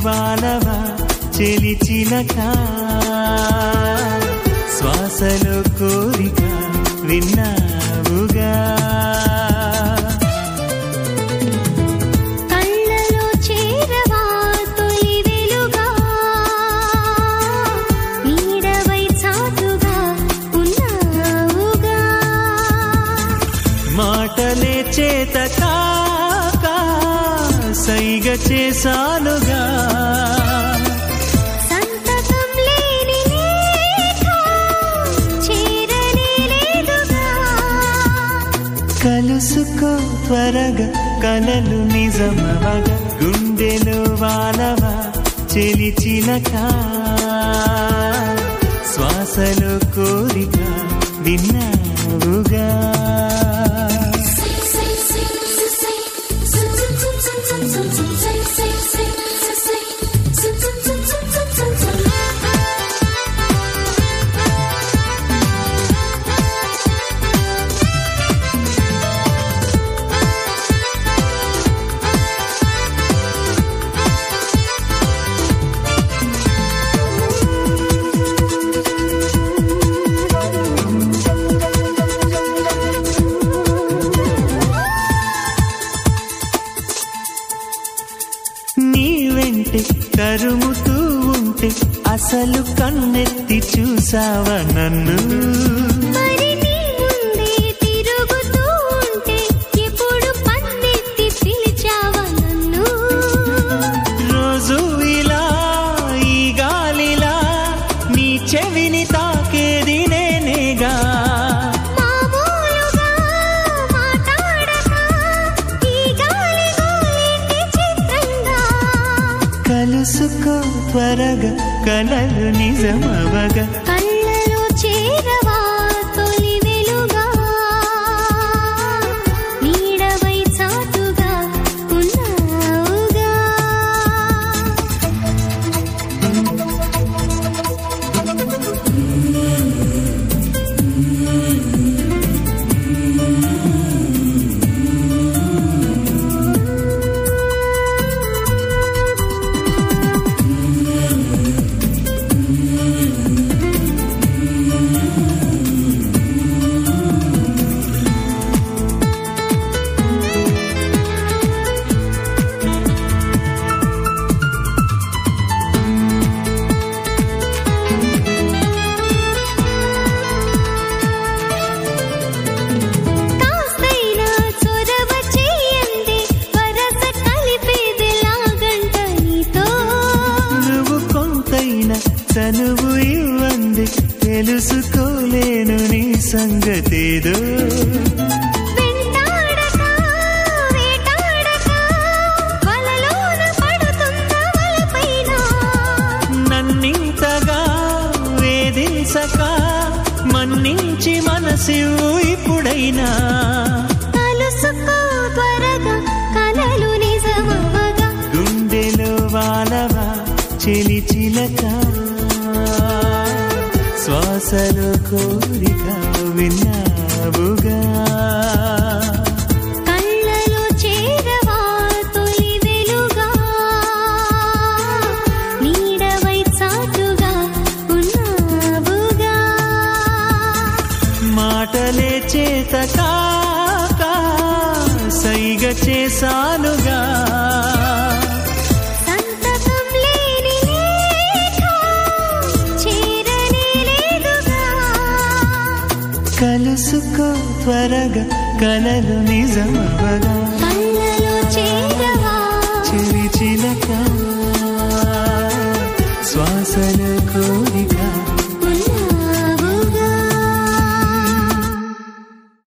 వాలవా చెలి చిలక శ్వాసలో కోరిక విన్నావుగా కళ్ళలో చేరవా తొలి వెలుగా నీడవై చాటుగా ఉన్నావుగా మాటలే చేత కాక సైగ చేసానుగా సంతకం లేని లేఖ చేరనే లేదుగా కలుసుకో త్వరగా కలలు నిజమవగా గుండెలో వాలవా చెలి చిలక శ్వాసలో కోరిక విన్నావుగా నీ వెంటే కరుముతూ ఉంటే అసలు కన్నెత్తి చూసావా నన్ను మరి నీ ముందే తిరుగుతూ ఉంటే ఎప్పుడు పన్నెత్తి పిలిచావా నన్ను రోజు ఇలా ఈ గాలిలా నీ చెవిని తాకేది నేనేగా మామూలుగా మాట్లాడక ఈ గాలి గోలికి చిత్రంగా కలుసుకో త్వరగా కలలు నిజమవగా కళ్ళలో చేరవా తొలి వెలుగా నీడవై చాటుగా ఉన్నావుగా కాస్తైనా చొరవ చేయండి వరస కలిపేదిలాగంట నీతో నువ్వు కొంతైనా చనువు ఇవ్వంది తెలుసుకోలేను నీ సంగతేదో వెంటాడక వేటాడక వలలోన పడుతున్న వలపైన నన్నింతగా వేధించక మన్నించి మనసివు ఇప్పుడైనా కలుసుకో త్వరగా కలలు నిజమవగా గుండెలో వాలవా చెలి చిలక శ్వాసలో కోరిక విన్నావుగా కళ్ళలో చేరవా తొలి వెలుగా నీడవై చాటుగా ఉన్నావుగా మాటలే చేత కాక సైగ చేసానుగా సంతకం లేని లేఖ చేరనే లేదుగా కలుసుకో త్వరగా కలలు నిజమవగా కళ్ళలో చేరవా చిలి చిలక శ్వాసలో